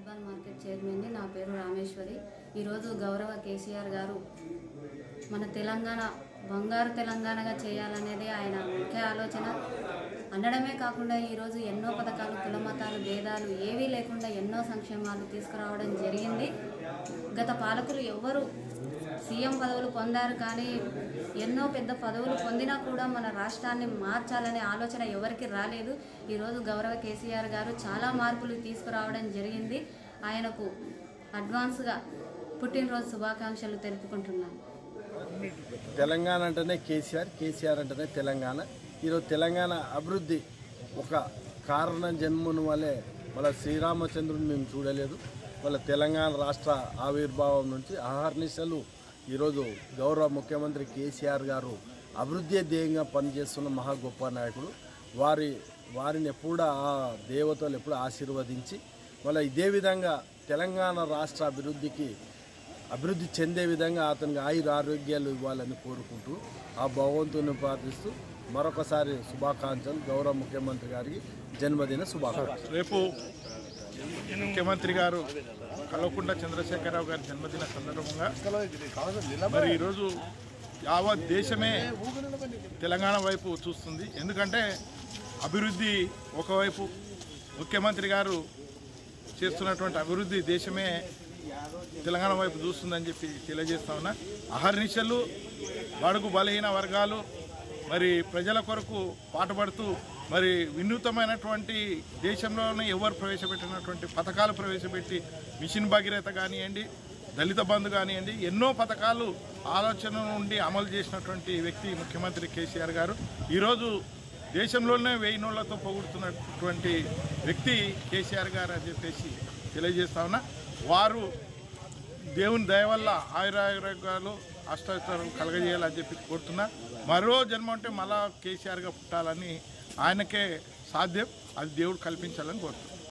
urban market చైర్మన్ని నా పేరు రామేశ్వరి ఈరోజు గౌరవ కేసీఆర్ గారు మన తెలంగాణ బంగారు తెలంగాణగా చేయాలనేది ఆయన ముఖ్య ఆలోచన అనడమే కాకుండా ఈరోజు ఎన్నో పథకాలు కుల మతాలు భేదాలు ఏవీ లేకుండా ఎన్నో సంక్షేమాలు తీసుకురావడం జరిగింది గత పాలకులు ఎవ్వరు సీఎం పదవులు పొందారు కానీ ఎన్నో పెద్ద పదవులు పొందినా కూడా మన రాష్ట్రాన్ని మార్చాలనే ఆలోచన ఎవరికి రాలేదు ఈరోజు గౌరవ కేసీఆర్ గారు చాలా మార్పులు తీసుకురావడం జరిగింది ఆయనకు అడ్వాన్స్గా పుట్టినరోజు శుభాకాంక్షలు తెలుపుకుంటున్నాను తెలంగాణ అంటేనే కేసీఆర్ కేసీఆర్ అంటేనే తెలంగాణ ఈరోజు తెలంగాణ అభివృద్ధి ఒక కారణం జన్ముని వల్లే వాళ్ళ శ్రీరామచంద్రుని మేము చూడలేదు వాళ్ళ తెలంగాణ రాష్ట్ర ఆవిర్భావం నుంచి ఆహర్నిశలు ఈరోజు గౌరవ ముఖ్యమంత్రి కేసీఆర్ గారు అభివృద్ధి ధ్యేయంగా పనిచేస్తున్న మహా గొప్ప నాయకుడు వారి వారిని ఎప్పుడు ఆ దేవతలు ఎప్పుడు ఆశీర్వదించి వాళ్ళ ఇదే విధంగా తెలంగాణ రాష్ట్ర అభివృద్ధికి అభివృద్ధి చెందే విధంగా అతనికి ఆయుర ఆరోగ్యాలు ఇవ్వాలని కోరుకుంటూ ఆ భగవంతుని ప్రార్థిస్తూ మరొకసారి శుభాకాంక్షలు గౌరవ ముఖ్యమంత్రి గారికి జన్మదిన శుభాకాంక్షలు రేపు ముఖ్యమంత్రి గారు కల్వకుంట్ల చంద్రశేఖరరావు గారి జన్మదిన సందర్భంగా మరి ఈరోజు యావత్ దేశమే తెలంగాణ వైపు చూస్తుంది ఎందుకంటే అభివృద్ధి ఒకవైపు ముఖ్యమంత్రి గారు చేస్తున్నటువంటి అభివృద్ధి దేశమే తెలంగాణ వైపు చూస్తుందని చెప్పి తెలియజేస్తా ఉన్నా అహర్నిశలు బడుగు బలహీన వర్గాలు మరి ప్రజల కొరకు పాటుపడుతూ మరి వినూతమైనటువంటి దేశంలోనే ఎవరు ప్రవేశపెట్టినటువంటి పథకాలు ప్రవేశపెట్టి మిషన్ భగీరథ కానివ్వండి దళిత బంధు కానివ్వండి ఎన్నో పథకాలు ఆలోచన నుండి అమలు చేసినటువంటి వ్యక్తి ముఖ్యమంత్రి కేసీఆర్ గారు ఈరోజు దేశంలోనే వెయ్యి నోళ్లతో పొగుడుతున్నటువంటి వ్యక్తి కేసీఆర్ గారు అని చెప్పేసి తెలియజేస్తా ఉన్నా వారు దేవుని దయ వల్ల ఆయురారోగ్యాలు అష్టోత్తరం కలగజేయాలని చెప్పి కోరుతున్నా మరో జన్మ అంటే మళ్ళా కేసీఆర్గా పుట్టాలని ఆయనకే సాధ్యం అది దేవుడు కల్పించాలని కోరుతున్నాను